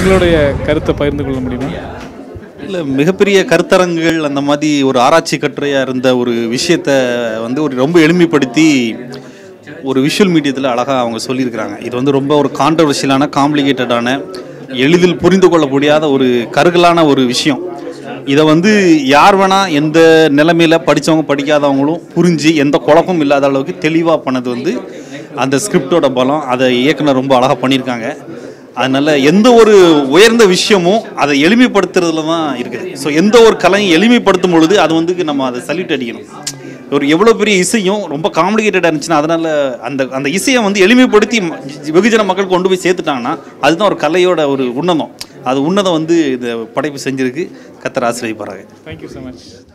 உங்களுடைய கருத்தை பகிர்ந்து கொள்ள முடியுமா இல்லை மிகப்பெரிய கருத்தரங்குகள் அந்த மாதிரி ஒரு ஆராய்ச்சி கட்டுரையாக இருந்த ஒரு விஷயத்தை வந்து ஒரு ரொம்ப எளிமைப்படுத்தி ஒரு விஷுவல் மீடியத்தில் அழகாக அவங்க சொல்லியிருக்கிறாங்க இது வந்து ரொம்ப ஒரு கான்ட்ரவர்ஷியலான காம்ப்ளிகேட்டடான எளிதில் புரிந்து கொள்ள முடியாத ஒரு கருகலான ஒரு விஷயம் இதை வந்து யார் வேணால் எந்த நிலைமையில் படித்தவங்க படிக்காதவங்களும் புரிஞ்சு எந்த குழப்பமும் இல்லாத அளவுக்கு தெளிவாக பண்ணது வந்து அந்த ஸ்கிரிப்டோட பலம் அதை இயக்குனர் ரொம்ப அழகாக பண்ணியிருக்காங்க அதனால எந்த ஒரு உயர்ந்த விஷயமும் அதை எளிமைப்படுத்துறதுல தான் இருக்குது ஸோ எந்த ஒரு கலையும் எளிமைப்படுத்தும் பொழுது அது வந்து நம்ம அதை சல்யூட் அடிக்கணும் ஒரு எவ்வளோ பெரிய இசையும் ரொம்ப காம்ப்ளிகேட்டடாக இருந்துச்சுன்னா அதனால அந்த அந்த இசையை வந்து எளிமைப்படுத்தி ம- வெகுஜன மக்கள் கொண்டு போய் சேர்த்துட்டாங்கன்னா அதுதான் ஒரு கலையோட ஒரு உன்னதம் அது உன்னதம் வந்து இந்த படைப்பு செஞ்சிருக்கு கத்தர் ஆசிரியப்பாராங்க தேங்க்யூ ஸோ மச்